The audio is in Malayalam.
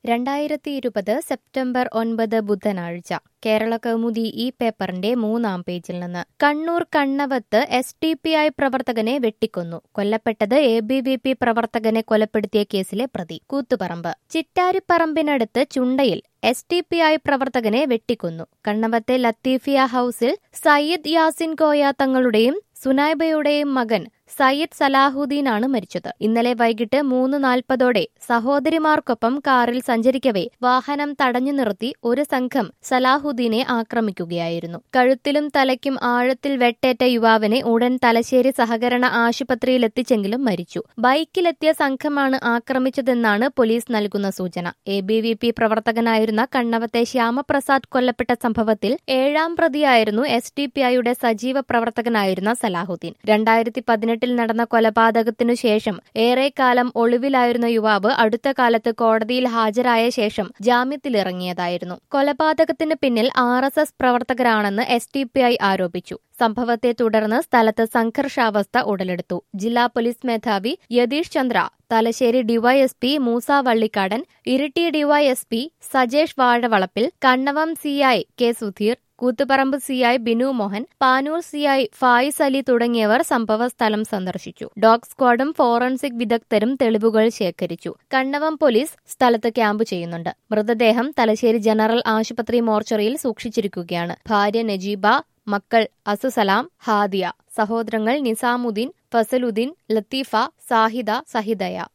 രണ്ടായിരത്തി ഇരുപത് സെപ്റ്റംബർ ഒൻപത് ബുധനാഴ്ച കേരള കൗമുദി ഈ പേപ്പറിന്റെ മൂന്നാം പേജിൽ നിന്ന് കണ്ണൂർ കണ്ണവത്ത് എസ് ടി പി ഐ പ്രവർത്തകനെ വെട്ടിക്കൊന്നു കൊല്ലപ്പെട്ടത് എ ബി വി പി പ്രവർത്തകനെ കൊലപ്പെടുത്തിയ കേസിലെ പ്രതി കൂത്തുപറമ്പ് ചിറ്റാരിപ്പറമ്പിനടുത്ത് ചുണ്ടയിൽ എസ് ടി പി ഐ പ്രവർത്തകനെ വെട്ടിക്കൊന്നു കണ്ണവത്തെ ലത്തീഫിയ ഹൌസിൽ സയ്യിദ് യാസിൻ കോയ തങ്ങളുടെയും സുനൈബയുടെയും മകൻ സയ്യിദ് സലാഹുദ്ദീനാണ് മരിച്ചത് ഇന്നലെ വൈകിട്ട് മൂന്ന് നാൽപ്പതോടെ സഹോദരിമാർക്കൊപ്പം കാറിൽ സഞ്ചരിക്കവേ വാഹനം തടഞ്ഞു നിർത്തി ഒരു സംഘം സലാഹുദ്ദീനെ ആക്രമിക്കുകയായിരുന്നു കഴുത്തിലും തലയ്ക്കും ആഴത്തിൽ വെട്ടേറ്റ യുവാവിനെ ഉടൻ തലശ്ശേരി സഹകരണ ആശുപത്രിയിലെത്തിച്ചെങ്കിലും മരിച്ചു ബൈക്കിലെത്തിയ സംഘമാണ് ആക്രമിച്ചതെന്നാണ് പോലീസ് നൽകുന്ന സൂചന എ ബി വി പി പ്രവർത്തകനായിരുന്ന കണ്ണവത്തെ ശ്യാമപ്രസാദ് കൊല്ലപ്പെട്ട സംഭവത്തിൽ ഏഴാം പ്രതിയായിരുന്നു എസ് ഡി പി ഐയുടെ സജീവ പ്രവർത്തകനായിരുന്ന സലാഹുദ്ദീൻ രണ്ടായിരത്തി പതിനെട്ടിൽ നടന്ന കൊലപാതകത്തിനു ശേഷം ഏറെക്കാലം ഒളിവിലായിരുന്ന യുവാവ് അടുത്ത കാലത്ത് കോടതിയിൽ ഹാജരായ ശേഷം ജാമ്യത്തിലിറങ്ങിയതായിരുന്നു കൊലപാതകത്തിന് പിന്നിൽ ആർ എസ് എസ് പ്രവർത്തകരാണെന്ന് എസ് ടി പി ഐ ആരോപിച്ചു സംഭവത്തെ തുടർന്ന് സ്ഥലത്ത് സംഘർഷാവസ്ഥ ഉടലെടുത്തു ജില്ലാ പോലീസ് മേധാവി Yatheesh Chandra Thalassery DYSP Moosa Vallikkadan Iritty DYSP Sajesh Vazhavalappil Kannavam CI K Sudheer Koothuparamba CI Binu Mohan Panoor CI Fayis Ali തുടങ്ങിയവർ സംഭവസ്ഥലം സന്ദർശിച്ചു ഡോഗ് സ്ക്വാഡും ഫോറൻസിക് വിദഗ്ധരും തെളിവുകൾ ശേഖരിച്ചു കണ്ണവം പോലീസ് സ്ഥലത്ത് ക്യാമ്പ് ചെയ്യുന്നുണ്ട് മൃതദേഹം തലശ്ശേരി ജനറൽ ആശുപത്രി മോർച്ചറിയിൽ സൂക്ഷിച്ചിരിക്കുകയാണ് ഭാര്യ നജീബ മക്കൾ അസുസലാം ഹാദിയ സഹോദരങ്ങൾ നിസാമുദ്ദീൻ ഫസലുദ്ദീൻ ലത്തീഫ സാഹിദ സഹിദയ